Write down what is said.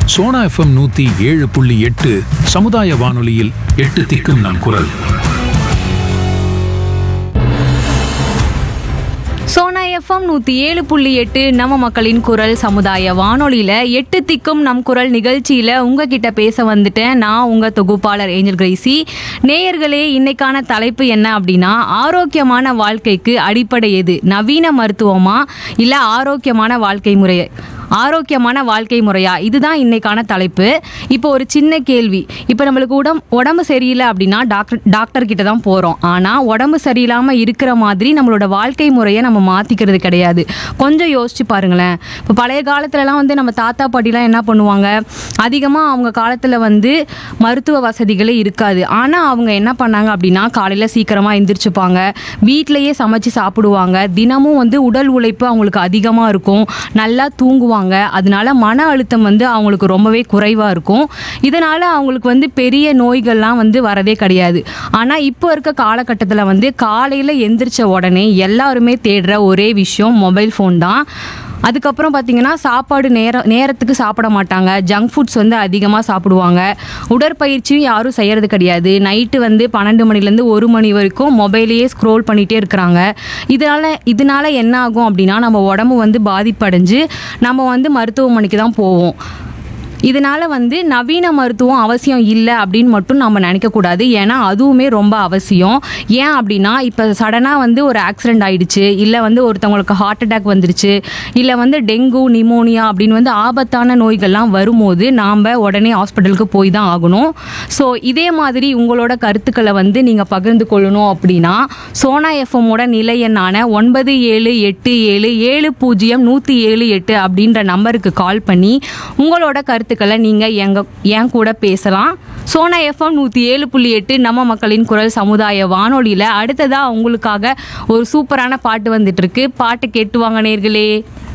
Sona FM நூத்தி ஏழு புள்ளி எட்டு சமுதாய வானொலியில் எட்டு திக்கும் நம் குரல் சோனா எஃப்எம் நூற்றி ஏழு புள்ளி எட்டு நம்ம மக்களின் குரல் சமுதாய வானொலியில் எட்டு திக்கும் நம் குரல் நிகழ்ச்சியில் உங்ககிட்ட பேச வந்துட்டேன் நான் உங்கள் தொகுப்பாளர் ஏஞ்சல் கிரேசி நேயர்களே இன்னைக்கான தலைப்பு என்ன அப்படின்னா ஆரோக்கியமான வாழ்க்கைக்கு அடிப்படை எது நவீன மருத்துவமா இல்லை ஆரோக்கியமான வாழ்க்கை முறை ஆரோக்கியமான வாழ்க்கை முறையா இதுதான் இன்னைக்கான தலைப்பு இப்போ ஒரு சின்ன கேள்வி இப்போ நம்மளுக்கு உடம் உடம்பு சரியில்லை அப்படின்னா டாக்டர் டாக்டர் கிட்ட தான் போகிறோம் ஆனால் உடம்பு சரியில்லாமல் இருக்கிற மாதிரி நம்மளோட வாழ்க்கை முறையை நம்ம மாற்றிக்கிறது கிடையாது கொஞ்சம் யோசிச்சு பாருங்களேன் இப்போ பழைய காலத்துலலாம் வந்து நம்ம தாத்தா பாட்டிலாம் என்ன பண்ணுவாங்க அதிகமாக அவங்க காலத்தில் வந்து மருத்துவ வசதிகளே இருக்காது ஆனால் அவங்க என்ன பண்ணாங்க அப்படின்னா காலையில் சீக்கிரமாக எந்திரிச்சுப்பாங்க வீட்டிலையே சமைச்சு சாப்பிடுவாங்க தினமும் வந்து உடல் உழைப்பு அவங்களுக்கு அதிகமாக இருக்கும் நல்லா தூங்குவாங்க அதனால மன அழுத்தம் வந்து அவங்களுக்கு ரொம்பவே குறைவாக இருக்கும் இதனால அவங்களுக்கு வந்து பெரிய நோய்கள்லாம் வந்து வரதே கிடையாது ஆனால் இப்போ இருக்க காலகட்டத்தில் வந்து காலையில் எந்திரிச்ச உடனே எல்லாருமே தேடுற ஒரே விஷயம் மொபைல் ஃபோன் தான் அதுக்கப்புறம் பார்த்தீங்கன்னா சாப்பாடு நேர நேரத்துக்கு சாப்பிட மாட்டாங்க ஜங்க் ஃபுட்ஸ் வந்து அதிகமாக சாப்பிடுவாங்க உடற்பயிற்சியும் யாரும் செய்யறது கிடையாது நைட்டு வந்து பன்னெண்டு மணிலேருந்து ஒரு மணி வரைக்கும் மொபைலையே ஸ்க்ரோல் பண்ணிகிட்டே இருக்கிறாங்க இதனால இதனால என்ன ஆகும் அப்படின்னா நம்ம உடம்பு வந்து பாதிப்படைஞ்சு நம்ம வந்து மருத்துவமனைக்கு தான் போவோம் இதனால வந்து நவீன மருத்துவம் அவசியம் இல்லை அப்படின்னு மட்டும் நம்ம நினைக்கக்கூடாது ஏன்னா அதுவுமே ரொம்ப அவசியம் ஏன் அப்படின்னா இப்போ சடனாக வந்து ஒரு ஆக்சிடென்ட் ஆயிடுச்சு இல்லை வந்து ஒருத்தவங்களுக்கு ஹார்ட் அட்டாக் வந்துருச்சு இல்லை வந்து டெங்கு நிமோனியா அப்படின்னு வந்து ஆபத்தான நோய்கள்லாம் வரும்போது நாம் உடனே ஹாஸ்பிட்டலுக்கு போய் தான் ஆகணும் ஸோ இதே மாதிரி உங்களோட கருத்துக்களை வந்து நீங்கள் பகிர்ந்து கொள்ளணும் அப்படின்னா சோனா எஃப்எம்மோட நிலை எண்ணான ஒன்பது ஏழு எட்டு ஏழு ஏழு பூஜ்ஜியம் நூற்றி ஏழு எட்டு அப்படின்ற நம்பருக்கு கால் பண்ணி உங்களோட கருத்துக்களை நீங்கள் எங்க என் கூட பேசலாம் சோனா எஃப்எம் நூற்றி ஏழு புள்ளி எட்டு நம்ம மக்களின் குரல் சமுதாய வானொலியில் அடுத்ததாக உங்களுக்காக ஒரு சூப்பரான பாட்டு வந்துட்டு இருக்கு பாட்டு கேட்டு வாங்க நேர்களே